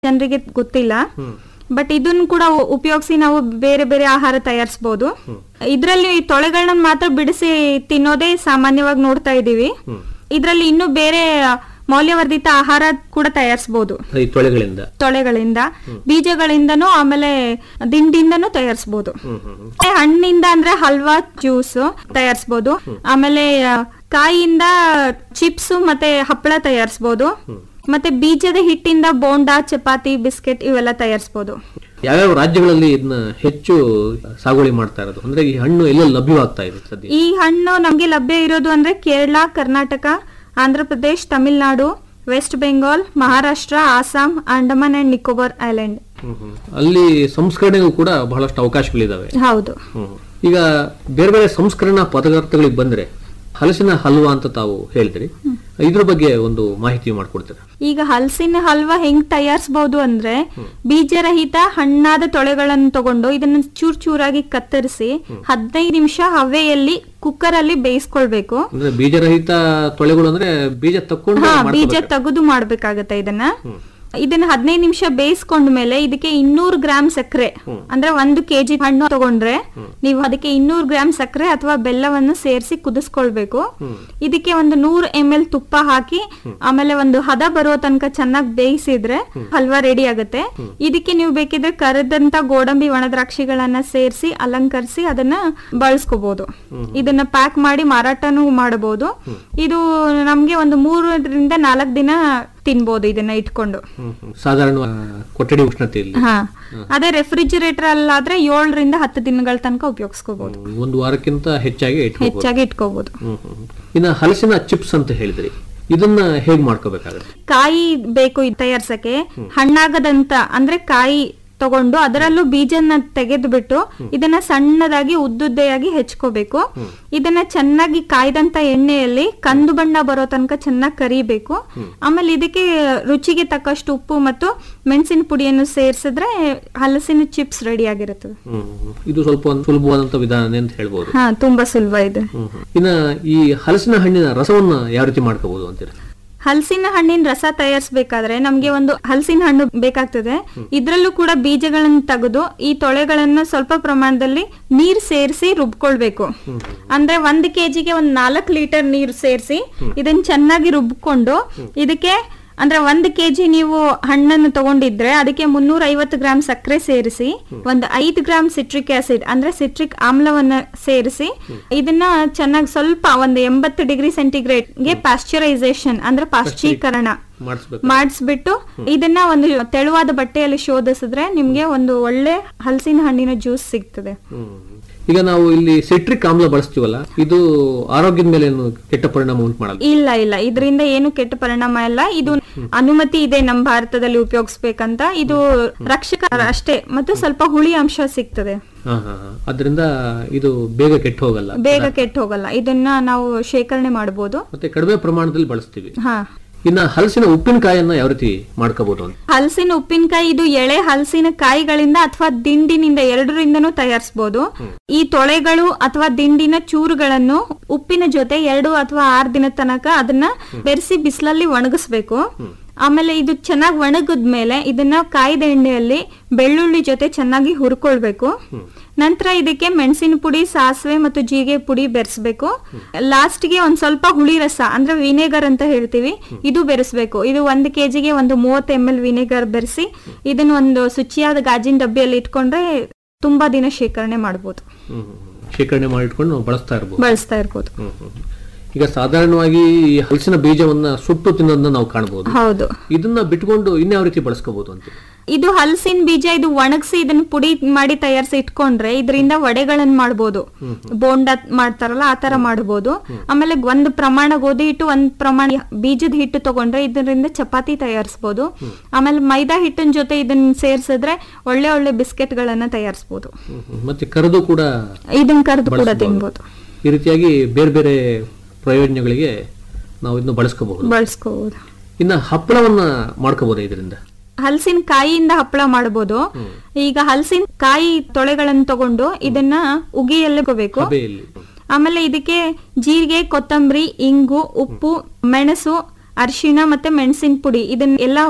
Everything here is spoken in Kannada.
ಜನರಿಗೆ ಗೊತ್ತಿಲ್ಲ ಬಟ್ ಇದನ್ನ ಕೂಡ ಉಪಯೋಗಿಸಿ ನಾವು ಬೇರೆ ಬೇರೆ ಆಹಾರ ತಯಾರಿಸಬಹುದು ಇದರಲ್ಲಿ ತೊಳೆಗಳನ್ನ ಮಾತ್ರ ಬಿಡಿಸಿ ತಿನ್ನೋದೇ ಸಾಮಾನ್ಯವಾಗಿ ನೋಡ್ತಾ ಇದೀವಿ ಇದರಲ್ಲಿ ಇನ್ನೂ ಬೇರೆ ಮೌಲ್ಯವರ್ಧಿತ ಆಹಾರ ಕೂಡ ತಯಾರಿಸಬಹುದು ಈ ತೊಳೆಗಳಿಂದ ತೊಳೆಗಳಿಂದ ಬೀಜಗಳಿಂದನೂ ಆಮೇಲೆ ದಿಂಡಿಂದನೂ ತಯಾರಿಸಬಹುದು ಹ್ಮ್ ಹ್ಮ್ ಹ್ಮ್. ಹಣ್ಣಿಂದ ಅಂದ್ರೆ ಹಲ್ವಾ ಜ್ಯೂಸ್ ತಯಾರಿಸಬಹುದು ಆಮೇಲೆ ಆ, ಕಾಯಿಯಿಂದ ಚಿಪ್ಸ್ ಮತ್ತೆ ಹಪ್ಪಳ ತಯಾರಿಸಬಹುದು ಮತ್ತೆ ಬೀಜದ ಹಿಟ್ಟಿಂದ ಬೋಂಡಾ ಚಪಾತಿ ಬಿಸ್ಕೆಟ್ ಇವೆಲ್ಲ ತಯಾರಿಸಬಹುದು ಯಾವ್ಯಾವ ರಾಜ್ಯಗಳಲ್ಲಿ ಇದನ್ನ ಹೆಚ್ಚು ಸಾಗುವಳಿ ಮಾಡ್ತಾ ಇರೋದು ಅಂದ್ರೆ ಈ ಹಣ್ಣು ಎಲ್ಲ ಲಭ್ಯವಾಗ್ತಾ ಇದೆ ಸದ್ಯ ಈ ಹಣ್ಣು ನಮ್ಗೆ ಲಭ್ಯ ಇರೋದು ಅಂದ್ರೆ ಕೇರಳ ಕರ್ನಾಟಕ ಆಂಧ್ರ ಪ್ರದೇಶ್ ತಮಿಳ್ನಾಡು ವೆಸ್ಟ್ ಬೆಂಗಾಲ್ ಮಹಾರಾಷ್ಟ್ರ ಆಸಾಂ ಅಂಡಮಾನ್ ಅಂಡ್ ನಿಕೋಬಾರ್ ಐಲ್ಯಾಂಡ್ ಹ್ಮ್ ಹ್ಮ್. ಅಲ್ಲಿ ಸಂಸ್ಕರಣೆಗೂ ಕೂಡ ಬಹಳಷ್ಟು ಅವಕಾಶಗಳಿದಾವೆ ಹೌದು ಹ್ಮ್. ಈಗ ಬೇರೆ ಬೇರೆ ಸಂಸ್ಕರಣಾ ಪದಾರ್ಥಗಳಿಗೆ ಬಂದ್ರೆ ಹಲಸಿನ ಹಲ್ವಾ ಅಂತ ತಾವು ಹೇಳಿದ್ರಿ ಇದ್ರ ಬಗ್ಗೆ ಒಂದು ಮಾಹಿತಿ ಮಾಡ್ಕೊಡ್ತೀರಾ ಈಗ ಹಲಸಿನ ಹಲ್ವಾ ಹೆಂಗ್ ತಯಾರಿಸಬಹುದು ಅಂದ್ರೆ ಬೀಜರಹಿತ ಹಣ್ಣಾದ ತೊಳೆಗಳನ್ನು ತಗೊಂಡು ಇದನ್ನ ಚೂರ್ ಚೂರಾಗಿ ಕತ್ತರಿಸಿ ಹದಿನೈದು ನಿಮಿಷ ಹವೆಯಲ್ಲಿ ಕುಕ್ಕರ್ ಅಲ್ಲಿ ಬೇಯಿಸ್ಕೊಳ್ಬೇಕು ಅಂದ್ರೆ ಬೀಜರಹಿತ ತೊಳೆಗಳು ಅಂದ್ರೆ ಬೀಜ ತಕ್ಕೊಂಡು ಹಾ ಬೀಜ ಮಾಡ್ಕೊಬೇಕು. ತೆಗೆದು ಮಾಡ್ಬೇಕಾಗತ್ತೆ ಇದನ್ನ ಇದನ್ನ ಹದಿನೈದು ನಿಮಿಷ ಬೇಯಿಸ್ಕೊಂಡ ಮೇಲೆ ಇದಕ್ಕೆ ಇನ್ನೂರು ಗ್ರಾಮ್ ಸಕ್ಕರೆ ಅಂದ್ರೆ ಒಂದು ಕೆಜಿ ಹಣ್ಣು ತಗೊಂಡ್ರೆ ನೀವು ಅದಕ್ಕೆ ಇನ್ನೂರು ಗ್ರಾಮ್ ಸಕ್ಕರೆ ಅಥವಾ ಬೆಲ್ಲವನ್ನು ಸೇರಿಸಿ ಕುದಿಸ್ಕೊಳ್ಬೇಕು ಇದಕ್ಕೆ ಒಂದು ನೂರು ಎಂ ಎಲ್ ತುಪ್ಪ ಹಾಕಿ ಆಮೇಲೆ ಒಂದು ಹದ ಬರೋ ತನಕ ಚೆನ್ನಾಗಿ ಬೇಯಿಸಿದ್ರೆ ಹಲ್ವಾ ರೆಡಿ ಆಗುತ್ತೆ ಇದಕ್ಕೆ ನೀವು ಬೇಕಿದ್ರೆ ಕರೆದಂತ ಗೋಡಂಬಿ ಒಣ ದ್ರಾಕ್ಷಿಗಳನ್ನ ಸೇರಿಸಿ ಅಲಂಕರಿಸಿ ಅದನ್ನ ಬಳಸ್ಕೋಬಹುದು ಇದನ್ನ ಪ್ಯಾಕ್ ಮಾಡಿ ಮಾರಾಟನೂ ಮಾಡಬಹುದು ಇದು ನಮ್ಗೆ ಒಂದು ಮೂರರಿಂದ ನಾಲ್ಕು ದಿನ ತಿನ್ಬೋದು ಇದನ್ನ ಇಟ್ಕೊಂಡು ಹ್ಮ್ ಹ್ಮ್. ಸಾಧಾರಣ ಆ, ಕೊಠಡಿ ಉಷ್ಣತೆಯಲ್ಲಿ ಹಾ ಅದೇ ರೆಫ್ರಿಜರೇಟರ್ ಅಲ್ಲಾದ್ರೆ ಏಳರಿಂದ ಹತ್ತು ದಿನಗಳ ತನಕ ಉಪಯೋಗಿಸ್ಕೋಬಹುದು ಹ್ಮ್. ಒಂದು ವಾರಕ್ಕಿಂತ ಹೆಚ್ಚಾಗಿ ಇಟ್ಕೋಬಹುದು ಹೆಚ್ಚಾಗಿ ಇಟ್ಕೋಬಹುದು ಹ್ಮ್ ಹ್ಮ್ ಹ್ಮ್. ಇನ್ನ ಹಲಸಿನ ಚಿಪ್ಸ್ ಅಂತ ಹೇಳಿದ್ರಿ ಇದನ್ನ ಹೇಗ್ ಮಾಡ್ಕೋಬೇಕಾಗತ್ತೆ ಕಾಯಿ ಬೇಕು ಇದ್ ತಯಾರ್ಸಕ್ಕೆ ಹಣ್ಣಾಗದಂತ ಅಂದ್ರೆ ಕಾಯಿ ತಗೊಂಡು ಅದರಲ್ಲೂ ಬೀಜನ ತೆಗೆದು ಬಿಟ್ಟು ಇದನ್ನ ಸಣ್ಣದಾಗಿ ಉದ್ದುದ್ದೆಯಾಗಿ ಹೆಚ್ಕೋಬೇಕು ಇದನ್ನ ಚೆನ್ನಾಗಿ ಕಾಯ್ದಂತ ಎಣ್ಣೆಯಲ್ಲಿ ಕಂದು ಬಣ್ಣ ಬರೋ ತನಕ ಚೆನ್ನಾಗಿ ಕರಿಬೇಕು ಆಮೇಲೆ ಇದಕ್ಕೆ ರುಚಿಗೆ ತಕ್ಕಷ್ಟು ಉಪ್ಪು ಮತ್ತು ಮೆಣಸಿನ ಪುಡಿಯನ್ನು ಸೇರಿಸಿದ್ರೆ ಹಲಸಿನ ಚಿಪ್ಸ್ ರೆಡಿ ಆಗಿರುತ್ತದೆ ಹ್ಮ್ ಹ್ಮ್. ಇದು ಸ್ವಲ್ಪ ಒಂದು ಸುಲಭವಾದಂತ ವಿಧಾನ ಅಂತ ಹೇಳ್ಬೋದು ಹಾ ತುಂಬಾ ಸುಲಭ ಇದೆ ಹ್ಮ್ ಹ್ಮ್. ಇನ್ನ ಈ ಹಲಸಿನ ಹಣ್ಣಿನ ರಸವನ್ನ ಯಾವ ರೀತಿ ಮಾಡ್ಕೋಬಹುದು ಅಂತೀರಾ ಹಲಸಿನ ಹಣ್ಣಿನ ರಸ ತಯಾರಿಸಬೇಕಾದ್ರೆ ನಮ್ಗೆ ಒಂದು ಹಲಸಿನ ಹಣ್ಣು ಬೇಕಾಗ್ತದೆ ಇದ್ರಲ್ಲೂ ಕೂಡ ಬೀಜಗಳನ್ನ ತೆಗೆದು ಈ ತೊಳೆಗಳನ್ನ ಸ್ವಲ್ಪ ಪ್ರಮಾಣದಲ್ಲಿ ನೀರ್ ಸೇರಿಸಿ ರುಬ್ಕೊಳ್ಬೇಕು ಅಂದ್ರೆ ಒಂದ್ ಕೆಜಿಗೆ ಒಂದ್ ನಾಲ್ಕು ಲೀಟರ್ ನೀರು ಸೇರಿಸಿ ಇದನ್ನ ಚೆನ್ನಾಗಿ ರುಬ್ಕೊಂಡು ಇದಕ್ಕೆ ಅಂದ್ರೆ ಒಂದ್ ಕೆಜಿ ನೀವು ಹಣ್ಣನ್ನು ತಗೊಂಡಿದ್ರೆ ಅದಕ್ಕೆ ಮುನ್ನೂರ ಐವತ್ತು ಗ್ರಾಮ್ ಸಕ್ಕರೆ ಸೇರಿಸಿ ಒಂದು ಐದು ಗ್ರಾಮ್ ಸಿಟ್ರಿಕ್ ಆಸಿಡ್ ಅಂದ್ರೆ ಸಿಟ್ರಿಕ್ ಆಮ್ಲವನ್ನ ಸೇರಿಸಿ ಇದನ್ನ ಚೆನ್ನಾಗಿ ಸ್ವಲ್ಪ ಒಂದು ಎಂಬತ್ತು ಡಿಗ್ರಿ ಸೆಂಟಿಗ್ರೇಡ್ಗೆ ಪಾಶ್ಚರೈಸೇಷನ್ ಅಂದ್ರೆ ಪಾಶ್ಚೀಕರಣ ಮಾಡಿಸ್ಬೇಕು ಮಾಡಿಸ್ಬಿಟ್ಟು ಇದನ್ನ ಒಂದು ತೆಳುವಾದ ಬಟ್ಟೆಯಲ್ಲಿ ಶೋಧಿಸಿದ್ರೆ ನಿಮ್ಗೆ ಒಂದು ಒಳ್ಳೆ ಹಲಸಿನ ಹಣ್ಣಿನ ಜ್ಯೂಸ್ ಸಿಗ್ತದೆ ಹ್ಮ್. ಈಗ ನಾವು ಇಲ್ಲಿ ಸಿಟ್ರಿಕ್ ಆಮ್ಲ ಬಳಸ್ತೀವಲ್ಲ ಇದು ಆರೋಗ್ಯದ ಮೇಲೆ ಏನು ಕೆಟ್ಟ ಪರಿಣಾಮ ಉಂಟು ಮಾಡಲ್ಲ ಇಲ್ಲ ಇಲ್ಲ ಇದರಿಂದ ಏನು ಕೆಟ್ಟ ಪರಿಣಾಮ ಇಲ್ಲ ಇದು ಅನುಮತಿ ಇದೆ ನಮ್ಮ ಭಾರತದಲ್ಲಿ ಉಪಯೋಗಿಸ್ಬೇಕಂತ ಇದು ರಕ್ಷಕ ಅಷ್ಟೇ ಮತ್ತು ಸ್ವಲ್ಪ ಹುಳಿ ಅಂಶ ಸಿಗ್ತದೆ ಹಾ ಹಾ ಹಾ. ಅದರಿಂದ ಇದು ಬೇಗ ಕೆಟ್ಟು ಹೋಗಲ್ಲ ಬೇಗ ಕೆಟ್ಟು ಹೋಗಲ್ಲ ಇದನ್ನ ನಾವು ಶೇಖರಣೆ ಮಾಡಬಹುದು ಮತ್ತೆ ಕಡಿಮೆ ಪ್ರಮಾಣದಲ್ಲಿ ಬಳಸ್ತೀವಿ ಹಾ ಇನ್ನ ಹಲಸಿನ ಉಪ್ಪಿನಕಾಯನ್ನ ಯಾವ ರೀತಿ ಮಾಡ್ಕೋಬಹುದು ಅಂತ ಹಲಸಿನ ಉಪ್ಪಿನಕಾಯಿ ಇದು ಎಳೆ ಹಲಸಿನ ಕಾಯಿಗಳಿಂದ ಅಥವಾ ದಿಂಡಿನಿಂದ ಎರಡರಿಂದನೂ ತಯಾರಿಸಬಹುದು ಈ ತೊಳೆಗಳು ಅಥವಾ ದಿಂಡಿನ ಚೂರುಗಳನ್ನು ಉಪ್ಪಿನ ಜೊತೆ ಎರಡು ಅಥವಾ ಆರು ದಿನ ತನಕ ಅದನ್ನ ಬೆರೆಸಿ ಬಿಸಿಲಲ್ಲಿ ಒಣಗಿಸ್ಬೇಕು ಆಮೇಲೆ ಇದು ಚೆನ್ನಾಗಿ ಒಣಗಿದ್ಮೇಲೆ ಇದನ್ನ ಕಾಯ್ದ ಎಣ್ಣೆಯಲ್ಲಿ ಬೆಳ್ಳುಳ್ಳಿ ಜೊತೆ ಚೆನ್ನಾಗಿ ಹುರ್ಕೊಳ್ಬೇಕು ನಂತರ ಇದಕ್ಕೆ ಮೆಣಸಿನ ಪುಡಿ ಸಾಸಿವೆ ಮತ್ತು ಜೀರಿಗೆ ಪುಡಿ ಬೆರೆಸ್ಬೇಕು ಲಾಸ್ಟ್ಗೆ ಒಂದ್ ಸ್ವಲ್ಪ ಹುಳಿ ರಸ ಅಂದ್ರೆ ವಿನೆಗರ್ ಅಂತ ಹೇಳ್ತೀವಿ ಇದು ಬೆರೆಸ್ಬೇಕು ಇದು ಒಂದು ಕೆಜಿಗೆ ಒಂದು ಮೂವತ್ತು ಎಂ ಎಲ್ ವಿನೆಗರ್ ಬೆರೆಸಿ ಇದನ್ನ ಒಂದು ಶುಚಿಯಾದ ಗಾಜಿನ ಡಬ್ಬಿಯಲ್ಲಿ ಇಟ್ಕೊಂಡ್ರೆ ತುಂಬಾ ದಿನ ಶೇಖರಣೆ ಮಾಡ್ಬೋದು ಹ್ಮ್, ಹ್ಮ್, ಹ್ಮ್. ಶೇಖರಣೆ ಮಾಡಿಟ್ಕೊಂಡು ನಾವು ಬಳಸ್ತಾ ಇರ್ಬೋದು ಬಳಸ್ತಾ ಇರ್ಬೋದು ಹ್ಮ್, ಹ್ಮ್. ಈಗ ಸಾಧಾರಣವಾಗಿ ಈ ಹಲಸಿನ ಬೀಜವನ್ನ ಸುಟ್ಟು ತಿನ್ನೋದನ್ನ ನಾವು ಕಾಣಬಹುದು ಹೌದು ಇದನ್ನ ಬಿಟ್ಕೊಂಡು ಇನ್ಯಾವ ರೀತಿ ಬಳಸ್ಕೋಬಹುದು ಅಂತ ಇದು ಹಲಸಿನ ಬೀಜ ಇದು ಒಣಗಿಸಿ ಇದನ್ನ ಪುಡಿ ಮಾಡಿ ತಯಾರಿಸಿ ಇಟ್ಕೊಂಡ್ರೆ ಇದರಿಂದ ವಡೆಗಳನ್ನ ಮಾಡ್ಬೋದು ಬೋಂಡ ಮಾಡ್ತಾರಲ್ಲ ಆ ತರ ಮಾಡ್ಬೋದು ಆಮೇಲೆ ಒಂದ್ ಪ್ರಮಾಣ ಗೋಧಿ ಹಿಟ್ಟು ಒಂದ್ ಪ್ರಮಾಣ ಬೀಜದ ಹಿಟ್ಟು ತಗೊಂಡ್ರೆ ಇದರಿಂದ ಚಪಾತಿ ತಯಾರಿಸ್ಬೋದು ಆಮೇಲೆ ಮೈದಾ ಹಿಟ್ಟಿನ ಜೊತೆ ಇದನ್ನ ಸೇರ್ಸಿದ್ರೆ ಒಳ್ಳೆ ಒಳ್ಳೆ ಬಿಸ್ಕೆಟ್ ಗಳನ್ನ ತಯಾರಿಸ್ಬೋದು ಹ್ಮ್, ಹ್ಮ್. ಮತ್ತೆ ಕರೆದು ಕೂಡ ಇದನ್ನ ಕರೆದು ಕೂಡ ಬಳಸ್ಬೋದು. ತಿನ್ಬೋದು ಈ ರೀತಿಯಾಗಿ ಬೇರೆ ಬೇರೆ ಪ್ರಯೋಜನಗಳಿಗೆ ನಾವು ಇದನ್ನು ಬಳಸ್ಕೋಬಹುದು ಬಳಸ್ಕೋಬಹುದು ಇನ್ನ ಹಪ್ಪಳವನ್ನ ಮಾಡ್ಕೋಬಹುದು ಇದರಿಂದ ಹಲಸಿನ ಕಾಯಿಯಿಂದ ಹಪ್ಪಳ ಮಾಡಬಹುದು ಈಗ ಹಲಸಿನ ಕಾಯಿ ತೊಳೆಗಳನ್ನು ತಗೊಂಡು ಇದನ್ನ ಉಗಿಯಲ್ಲಿ ಹೋಗ್ಬೇಕು ಸಭೆಯಲ್ಲಿ ಆಮೇಲೆ ಇದಕ್ಕೆ ಜೀರಿಗೆ ಕೊತ್ತಂಬರಿ ಇಂಗು ಉಪ್ಪು ಮೆಣಸು ಅರಿಶಿಣ ಮತ್ತೆ ಮೆಣಸಿನ ಪುಡಿ ಇದನ್ನ ಎಲ್ಲ